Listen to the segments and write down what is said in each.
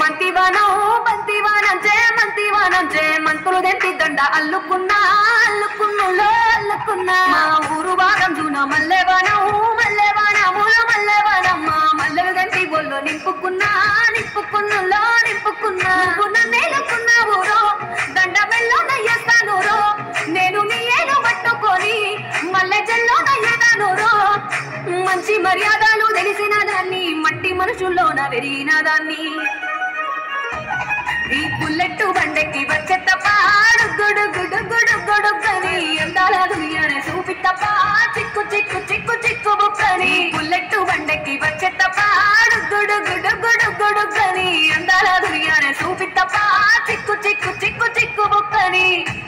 మంతివానం బంతివానం చే మంతివానం చే మంతులు దెంపి దండ అల్లుకున్నా అల్లుకున్నులో అల్లుకున్నా మా ఊరు వారం జూన మల్లెవానం మల్లెవానముల మల్లెవానం మా మల్లెలు దెంపి బొల్లో నింపుకున్నా నింపుకున్నులో నింపుకున్నా నువ్వు నన్నేలుకున్నా ఊరో దండ మెల్లో నయ్యేస్తాను రో నేను నీ ఏలు పట్టుకొని మల్లె జల్లో నయ్యేదాను రో మంచి మర్యాదలు తెలిసిన దాన్ని మట్టి మనుషుల్లోన పెరిగిన దాన్ని ఈ పుల్లెట్టు బండెక్కి వచ్చే తప్ప గుడు గుడు గుడు గుడు కని అందాల దునియానే చూపి తప్ప చిక్కు చిక్కు చిక్కు చిక్కు బుక్కని పుల్లెట్టు బండెక్కి వచ్చే తప్ప గుడు గుడు గుడు గుడు కని అందాల దునియానే చూపి తప్ప చిక్కు చిక్కు చిక్కు చిక్కు బుక్కని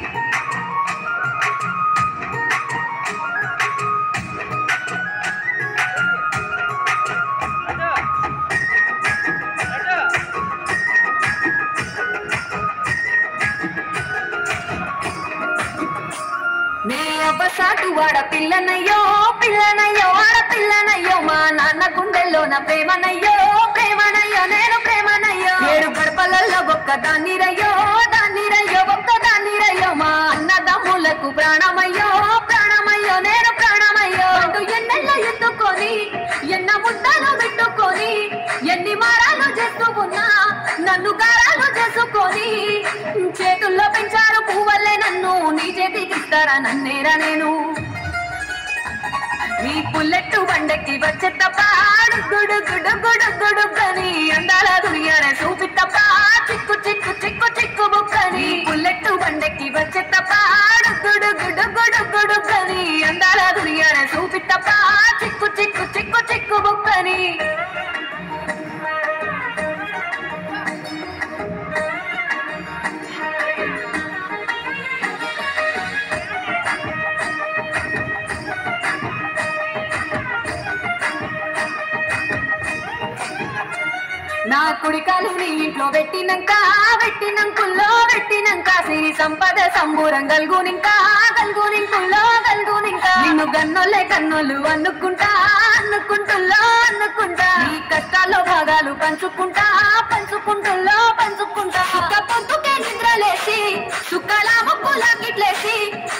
నే అవ్వసాటు వాడ పిల్లనయ్యో పిల్లనయ్యో వాడ పిల్లనయ్యో మా నాన్న గుండెల్లో నా ప్రేమనయ్యో ప్రేమనయ్యో నేను ప్రేమనయ్యో ఏడు గడపలలో ఒక్క దాన్ని రయ్యో దాన్ని రయ్యో ఒక్క దాన్ని రయ్యో మా అన్నదమ్ములకు ప్రాణమయ్యో ప్రాణమయ్యో నేను ప్రాణమయ్యో అంటూ ఎన్నెల్లో ఎత్తుకొని ఎన్న ముద్దలు పెట్టుకొని ఎన్ని మారాలు చేస్తూ ఉన్నా నన్ను గారాలు చేసుకొని చేతుల్లో పెంచారు పువ్వల్లే నన్ను నీ చేతికి ఇస్తారా నన్నేరా నేను నీ పుల్లెట్టు బండకి వచ్చే తప్ప గుడు గుడు గుడు గుడు కని అందాల దునియానే చూపి తప్ప చిక్కు చిక్కు చిక్కు చిక్కు బుక్కని పుల్లెట్టు బండకి వచ్చే తప్ప గుడు గుడు గుడు గుడు కని అందాల దునియానే చూపి తప్ప చిక్కు చిక్కు చిక్కు చిక్కు బుక్కని నా కుడికాలు నీ ఇంట్లో పెట్టినంక పెట్టినంకుల్లో పెట్టినంక సిరి సంపద సంబూరం గల్గునింక గల్గునింకుల్లో గల్గునింక నిన్ను గన్నోళ్ళే కన్నోళ్ళు అనుకుంటా అనుకుంటుల్లో అనుకుంటా నీ కష్టాల్లో భాగాలు పంచుకుంటా పంచుకుంటుల్లో పంచుకుంటా సుఖ పొద్దుకే నిద్రలేసి సుఖాల ముక్కులా గిట్లేసి